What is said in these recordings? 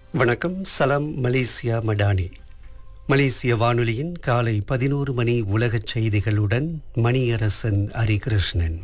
வணக்கம் சலாம் மலேசியா மடானி மலேசிய வானொலியின் காலை பதினோரு மணி உலகச் செய்திகளுடன் மணியரசன் ஹரிகிருஷ்ணன்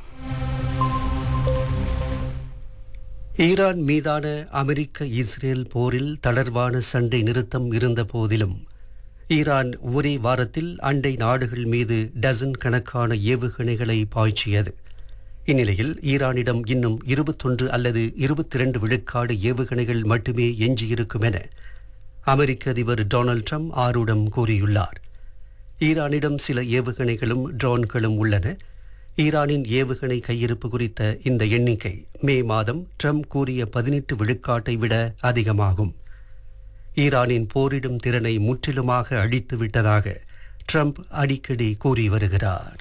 ஈரான் மீதான அமெரிக்க இஸ்ரேல் போரில் தளர்வான சண்டை நிறுத்தம் இருந்த போதிலும் ஈரான் ஒரே வாரத்தில் அண்டை நாடுகள் மீது டசன் கணக்கான ஏவுகணைகளை பாய்ச்சியது இந்நிலையில் ஈரானிடம் இன்னும் இருபத்தொன்று அல்லது இருபத்தி இரண்டு விழுக்காடு ஏவுகணைகள் மட்டுமே எஞ்சியிருக்கும் என அமெரிக்க அதிபர் டொனால்ட் ட்ரம்ப் ஆரூடம் கூறியுள்ளார் ஈரானிடம் சில ஏவுகணைகளும் ட்ரோன்களும் உள்ளன ஈரானின் ஏவுகணை கையிருப்பு குறித்த இந்த எண்ணிக்கை மே மாதம் ட்ரம்ப் கூறிய பதினெட்டு விழுக்காட்டை விட அதிகமாகும் ஈரானின் போரிடும் திறனை முற்றிலுமாக அழித்து விட்டதாக ட்ரம்ப் அடிக்கடி கூறி வருகிறார்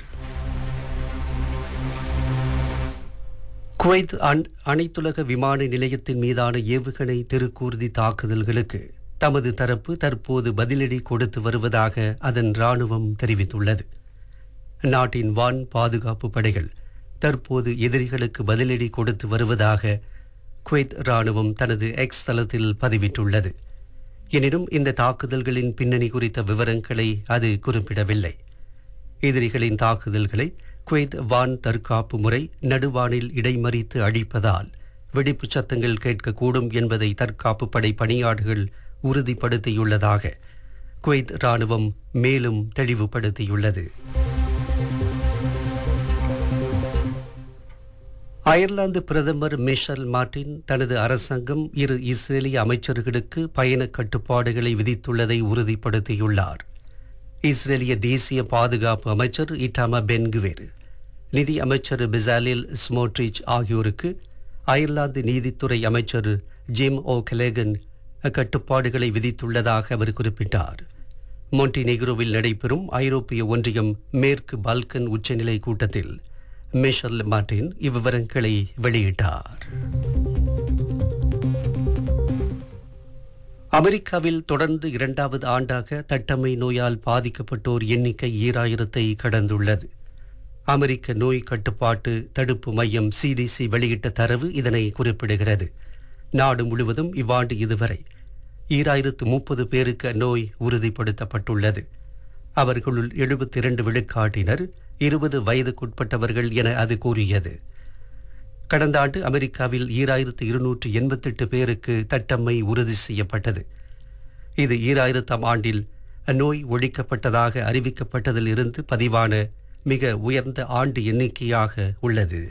குவைத் அன்- அனைத்துலக விமான நிலையத்தின் மீதான ஏவுகணை திருக்கூர்தி தாக்குதல்களுக்கு தமது தரப்பு தற்போது பதிலடி கொடுத்து வருவதாக அதன் ராணுவம் தெரிவித்துள்ளது நாட்டின் வான் பாதுகாப்பு படைகள் தற்போது எதிரிகளுக்கு பதிலடி கொடுத்து வருவதாக குவைத் ராணுவம் தனது எக்ஸ் தளத்தில் பதிவிட்டுள்ளது எனினும் இந்த தாக்குதல்களின் பின்னணி குறித்த விவரங்களை அது குறிப்பிடவில்லை எதிரிகளின் தாக்குதல்களை குவைத் வான் தற்காப்பு முறை நடுவானில் இடைமறித்து அழிப்பதால் வெடிப்புச் சத்தங்கள் கேட்கக்கூடும் என்பதை தற்காப்பு படை பணியாளர்கள் உறுதிப்படுத்தியுள்ளதாக குவைத் ராணுவம் மேலும் தெளிவுபடுத்தியுள்ளது அயர்லாந்து பிரதமர் மிஷல் மார்டின் தனது அரசாங்கம் இரு இஸ்ரேலிய அமைச்சர்களுக்கு பயண கட்டுப்பாடுகளை விதித்துள்ளதை உறுதிப்படுத்தியுள்ளார் இஸ்ரேலிய தேசிய பாதுகாப்பு அமைச்சர் இட்டாமா பென்குவேர் நிதி அமைச்சர் பிசாலில் ஸ்மோட்ரிச் ஆகியோருக்கு அயர்லாந்து நீதித்துறை அமைச்சர் ஜிம் ஓ கலேகன் கட்டுப்பாடுகளை விதித்துள்ளதாக அவர் குறிப்பிட்டார் மொண்டினெக்ரோவில் நடைபெறும் ஐரோப்பிய ஒன்றியம் மேற்கு பால்கன் உச்சநிலை கூட்டத்தில் மிஷல் மார்டின் இவ்விவரங்களை வெளியிட்டார் அமெரிக்காவில் தொடர்ந்து இரண்டாவது ஆண்டாக தட்டம்மை நோயால் பாதிக்கப்பட்டோர் எண்ணிக்கை ஈராயிரத்தை கடந்துள்ளது அமெரிக்க நோய் கட்டுப்பாட்டு தடுப்பு மையம் சிடிசி வெளியிட்ட தரவு இதனை குறிப்பிடுகிறது நாடு முழுவதும் இவ்வாண்டு இதுவரை ஈராயிரத்து முப்பது பேருக்கு நோய் உறுதிப்படுத்தப்பட்டுள்ளது அவர்களுள் எழுபத்தி இரண்டு விழுக்காட்டினர் இருபது வயதுக்குட்பட்டவர்கள் என அது கூறியது கடந்த ஆண்டு அமெரிக்காவில் ஈராயிரத்து இருநூற்று எண்பத்தெட்டு பேருக்கு தட்டம்மை உறுதி செய்யப்பட்டது இது ஈராயிரத்தாம் ஆண்டில் அந்நோய் ஒழிக்கப்பட்டதாக அறிவிக்கப்பட்டதில் இருந்து பதிவான மிக உயர்ந்த ஆண்டு எண்ணிக்கையாக உள்ளது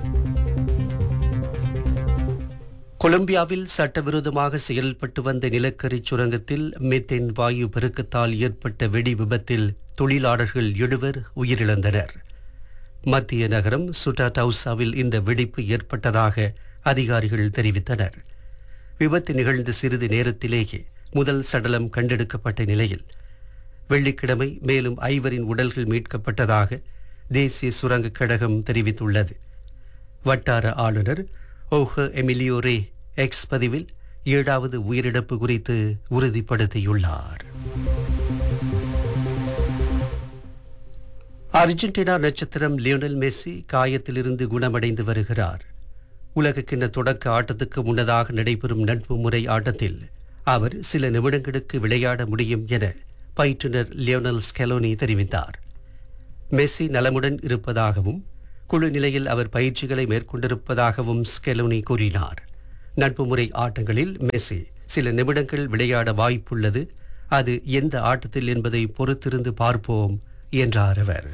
கொலம்பியாவில் சட்டவிரோதமாக செயல்பட்டு வந்த நிலக்கரி சுரங்கத்தில் மெத்தேன் வாயு பெருக்கத்தால் ஏற்பட்ட வெடி விபத்தில் தொழிலாளர்கள் எழுவர் உயிரிழந்தனர் மத்திய நகரம் சுட்டாடவுசாவில் இந்த வெடிப்பு ஏற்பட்டதாக அதிகாரிகள் தெரிவித்தனர் விபத்து நிகழ்ந்த சிறிது நேரத்திலேயே முதல் சடலம் கண்டெடுக்கப்பட்ட நிலையில் வெள்ளிக்கிழமை மேலும் ஐவரின் உடல்கள் மீட்கப்பட்டதாக தேசிய சுரங்கக் கழகம் தெரிவித்துள்ளது வட்டார ஆளுநர் ஓஹ எமிலியோரே எக்ஸ் பதிவில் ஏழாவது உயிரிழப்பு குறித்து உறுதிப்படுத்தியுள்ளார் அர்ஜென்டினா நட்சத்திரம் லியோனல் மெஸ்ஸி காயத்திலிருந்து குணமடைந்து வருகிறார் உலகக்கிண்ண தொடக்க ஆட்டத்துக்கு முன்னதாக நடைபெறும் நட்பு முறை ஆட்டத்தில் அவர் சில நிமிடங்களுக்கு விளையாட முடியும் என பயிற்றுனர் லியோனல் ஸ்கெலோனி தெரிவித்தார் மெஸ்ஸி நலமுடன் இருப்பதாகவும் குழு நிலையில் அவர் பயிற்சிகளை மேற்கொண்டிருப்பதாகவும் ஸ்கெலோனி கூறினார் நட்பு முறை ஆட்டங்களில் மெஸ்ஸி சில நிமிடங்கள் விளையாட வாய்ப்புள்ளது அது எந்த ஆட்டத்தில் என்பதை பொறுத்திருந்து பார்ப்போம் என்றார் அவர்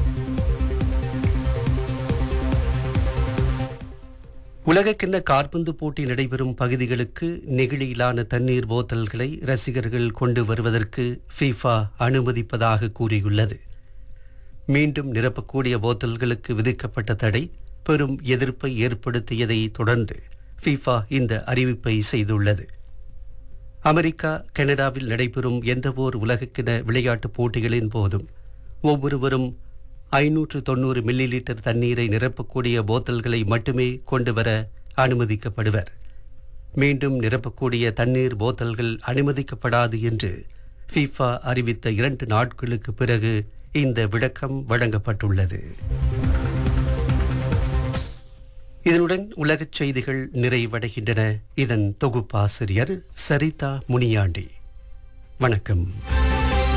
உலகக்கிண்ண காற்பந்து போட்டி நடைபெறும் பகுதிகளுக்கு நெகிழியிலான தண்ணீர் போத்தல்களை ரசிகர்கள் கொண்டு வருவதற்கு ஃபீஃபா அனுமதிப்பதாக கூறியுள்ளது மீண்டும் நிரப்பக்கூடிய போத்தல்களுக்கு விதிக்கப்பட்ட தடை பெரும் எதிர்ப்பை ஏற்படுத்தியதை தொடர்ந்து ஃபீஃபா இந்த அறிவிப்பை செய்துள்ளது அமெரிக்கா கனடாவில் நடைபெறும் எந்தவோர் உலகக்கிண விளையாட்டுப் போட்டிகளின் போதும் ஒவ்வொருவரும் ஐநூற்று தொண்ணூறு மில்லி லிட்டர் தண்ணீரை நிரப்பக்கூடிய போத்தல்களை மட்டுமே கொண்டு வர அனுமதிக்கப்படுவர் மீண்டும் நிரப்பக்கூடிய தண்ணீர் போத்தல்கள் அனுமதிக்கப்படாது என்று ஃபீஃபா அறிவித்த இரண்டு நாட்களுக்கு பிறகு இந்த விளக்கம் வழங்கப்பட்டுள்ளது இதனுடன் உலகச் செய்திகள் நிறைவடைகின்றன இதன் தொகுப்பாசிரியர் சரிதா முனியாண்டி வணக்கம்